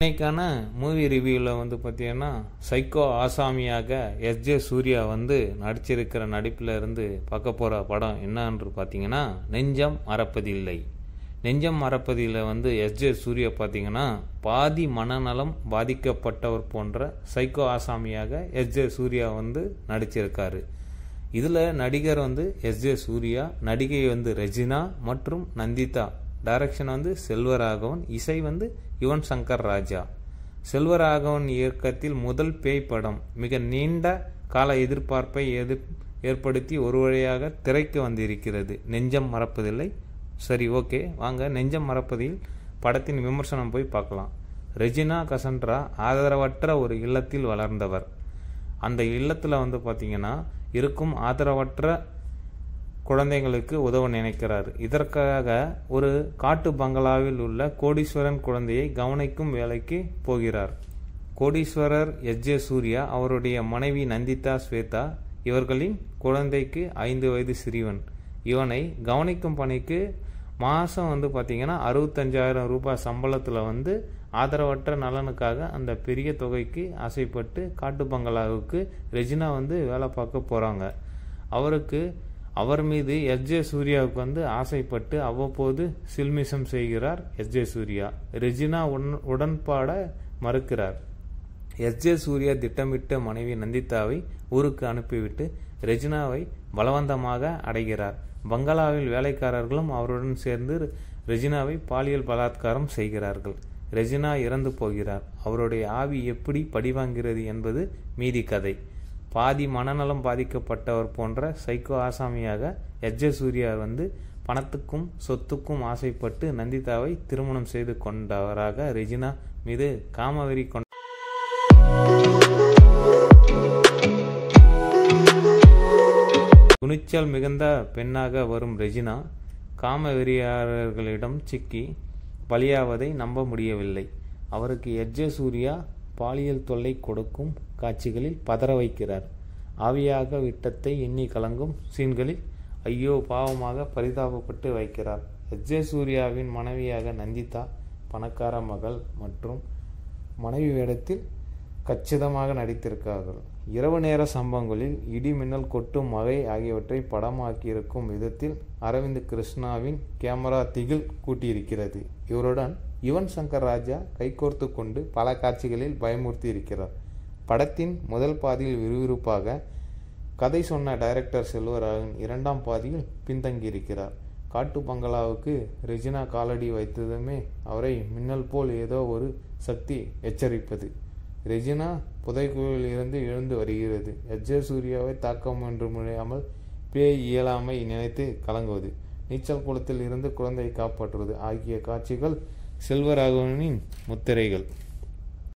இன்னைக்கான மூவி ரிவ்யூவில் வந்து பார்த்தீங்கன்னா சைக்கோ ஆசாமியாக எஸ்ஜே சூர்யா வந்து நடிச்சிருக்கிற நடிப்பில் இருந்து பார்க்க போகிற படம் என்னன்று பார்த்தீங்கன்னா நெஞ்சம் மறப்பதில்லை நெஞ்சம் மறப்பதில்லை வந்து எஸ்ஜே சூர்யா பார்த்தீங்கன்னா பாதி மனநலம் பாதிக்கப்பட்டவர் போன்ற சைக்கோ ஆசாமியாக எஸ்ஜே சூர்யா வந்து நடிச்சிருக்காரு இதில் நடிகர் வந்து எஸ்ஜே சூர்யா நடிகை வந்து ரெஜினா மற்றும் நந்திதா டைரக்ஷன் வந்து செல்வராகவன் இசை வந்து யுவன் சங்கர் ராஜா செல்வராகவன் இயக்கத்தில் முதல் பேய் படம் மிக நீண்ட கால எதிர்பார்ப்பை எதிர் ஏற்படுத்தி ஒரு வழியாக திரைக்கு வந்திருக்கிறது நெஞ்சம் மறப்பதில்லை சரி ஓகே வாங்க நெஞ்சம் மறப்பதில் படத்தின் விமர்சனம் போய் பார்க்கலாம் ரெஜினா கசன்ட்ரா ஆதரவற்ற ஒரு இல்லத்தில் வளர்ந்தவர் அந்த இல்லத்தில் வந்து பார்த்தீங்கன்னா இருக்கும் ஆதரவற்ற குழந்தைங்களுக்கு உதவ நினைக்கிறார் இதற்காக ஒரு காட்டு பங்களாவில் உள்ள கோடீஸ்வரன் குழந்தையை கவனிக்கும் வேலைக்கு போகிறார் கோடீஸ்வரர் எஸ் ஜே சூர்யா அவருடைய மனைவி நந்திதா ஸ்வேதா இவர்களின் குழந்தைக்கு ஐந்து வயது சிறியவன் இவனை கவனிக்கும் பணிக்கு மாதம் வந்து பார்த்திங்கன்னா அறுபத்தஞ்சாயிரம் ரூபாய் சம்பளத்தில் வந்து ஆதரவற்ற நலனுக்காக அந்த பெரிய தொகைக்கு ஆசைப்பட்டு காட்டு பங்களாவுக்கு ரெஜினா வந்து வேலை பார்க்க போகிறாங்க அவருக்கு அவர் மீது எஸ் ஜே சூர்யாவுக்கு வந்து ஆசைப்பட்டு அவ்வப்போது சில்மிசம் செய்கிறார் எஸ் ஜே சூர்யா ரெஜினா உடன் உடன்பாட மறுக்கிறார் எஸ் ஜே சூர்யா திட்டமிட்ட மனைவி நந்திதாவை ஊருக்கு அனுப்பிவிட்டு ரெஜினாவை பலவந்தமாக அடைகிறார் பங்களாவில் வேலைக்காரர்களும் அவருடன் சேர்ந்து ரெஜினாவை பாலியல் பலாத்காரம் செய்கிறார்கள் ரெஜினா இறந்து போகிறார் அவருடைய ஆவி எப்படி படிவாங்கிறது என்பது மீதி கதை பாதி மனநலம் பாதிக்கப்பட்டவர் போன்ற சைக்கோ ஆசாமியாக எஸ் ஜே சூர்யா வந்து பணத்துக்கும் சொத்துக்கும் ஆசைப்பட்டு நந்திதாவை திருமணம் செய்து கொண்டவராக ரெஜினா மீது காமவெறி கொண்ட துணிச்சல் மிகுந்த பெண்ணாக வரும் ரெஜினா காமவெறியாளர்களிடம் சிக்கி பலியாவதை நம்ப முடியவில்லை அவருக்கு எஜ்ஜே சூர்யா பாலியல் தொல்லை கொடுக்கும் காட்சிகளில் பதற வைக்கிறார் ஆவியாக விட்டத்தை எண்ணி கலங்கும் சீன்களில் ஐயோ பாவமாக பரிதாபப்பட்டு வைக்கிறார் எஜ்ஜே சூர்யாவின் மனைவியாக நந்திதா பணக்கார மகள் மற்றும் மனைவி வேடத்தில் கச்சிதமாக நடித்திருக்கிறார்கள் இரவு நேர சம்பவங்களில் இடி மின்னல் கொட்டும் மழை ஆகியவற்றை படமாக்கியிருக்கும் விதத்தில் அரவிந்த் கிருஷ்ணாவின் கேமரா திகில் கூட்டியிருக்கிறது இவருடன் யுவன் சங்கர் ராஜா கைகோர்த்து கொண்டு பல காட்சிகளில் பயமுறுத்தி இருக்கிறார் படத்தின் முதல் பாதியில் விறுவிறுப்பாக கதை சொன்ன டைரக்டர் செல்வராகவன் இரண்டாம் பாதியில் பின்தங்கியிருக்கிறார் காட்டு பங்களாவுக்கு ரெஜினா காலடி வைத்ததுமே அவரை மின்னல் போல் ஏதோ ஒரு சக்தி எச்சரிப்பது ரெஜினா புதைக்குழில் இருந்து எழுந்து வருகிறது எஜ்ஜே சூர்யாவை தாக்க முயன்று முடியாமல் பேய் இயலாமை நினைத்து கலங்குவது நீச்சல் குளத்தில் இருந்து குழந்தையை காப்பாற்றுவது ஆகிய காட்சிகள் செல்வராகவனின் முத்திரைகள்